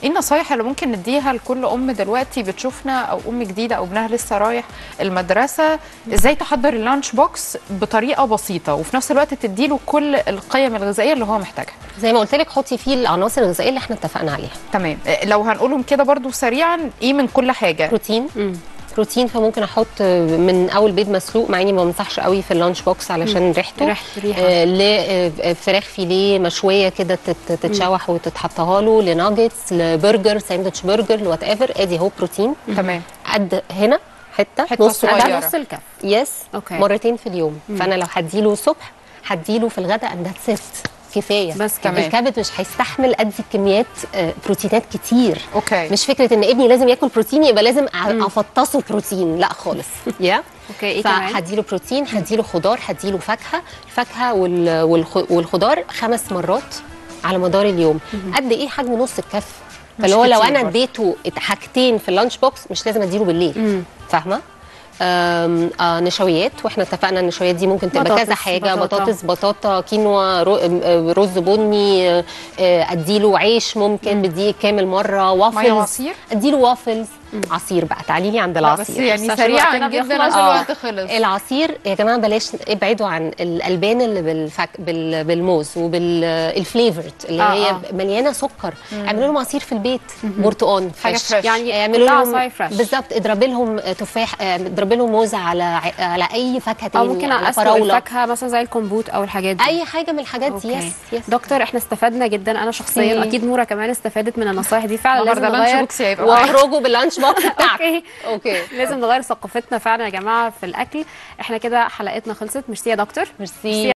ايه النصايح اللي ممكن نديها لكل ام دلوقتي بتشوفنا او ام جديده او ابنها لسه رايح المدرسه ازاي تحضر اللانش بوكس بطريقه بسيطه وفي نفس الوقت تديله كل القيم الغذائيه اللي هو محتاجها زي ما قلت لك حطي فيه العناصر الغذائيه اللي احنا اتفقنا عليها تمام آه، لو هنقولهم كده برضو سريعا ايه من كل حاجه بروتين بروتين فممكن احط من اول بيض مسلوق مع اني ما بنصحش قوي في اللانش بوكس علشان ريحته ريحة- ريحة. آه لفراخ فيليه مشويه كده تت- تتشوح وتتحطها له لناجتس لبرجر ساندوتش برجر لوات ايفر ادي هو بروتين تمام قد هنا حته, حتة نص صغيرة. قدم. ده نص الكف يس أوكي. مرتين في اليوم فانا لو هديله الصبح هديله في الغداء اند ذاتس كفايه بس تمام. الكبد مش هيستحمل ادي كميات آه، بروتينات كتير اوكي مش فكره ان ابني لازم ياكل بروتين يبقى لازم أ- افطسه بروتين لا خالص يا اوكي ايه كمان فهديله بروتين هديله خضار هديله فاكهه الفاكهه وال- والخ- والخضار خمس مرات على مدار اليوم قد ايه حجم نص الكف فاللي هو لو كتير انا برضه. اديته حاجتين في اللانش بوكس مش لازم اديله بالليل فاهمه آم، آه نشويات واحنا اتفقنا النشويات دي ممكن تبقى بطاطس، كذا حاجه بطاطا. بطاطس بطاطا كينوا رو- آه، رز بني آه، آه، اديله عيش ممكن بدقيق كامل مره ميه وافلز وعصير اديله وافلز عصير بقى تعالي لي عند لا، بس العصير يعني بس عشان سريعا وقتنا جدا بيخلص. عشان آه. الوقت خلص العصير يا جماعه بلاش ابعدوا عن الالبان اللي بالفك... بال... بالموز وبالفليفرد اللي آه، هي آه. مليانه سكر اعملوا لهم عصير في البيت برتقان حاجة فريش. فريش. يعني اعملوا كلها لهم عصاير فريش. بالظبط اضربي لهم تفاح آه، اضربي لهم موز على ع- على اي فاكهه تاني او ممكن على اسلق فراوله الفاكهه مثلا زي الكمبوت او الحاجات دي اي حاجه من الحاجات دي أوكي. يس يس دكتور احنا استفدنا جدا انا شخصيا مم. اكيد نوره كمان استفادت من النصايح دي فعلا لازم النهارده لانش نغير بوكس هيبقى معاك. واخرجوا باللانش بوكس بتاعك اوكي اوكي لازم نغير ثقافتنا فعلا يا جماعه في الاكل احنا كده حلقتنا خلصت ميرسي يا دكتور ميرسي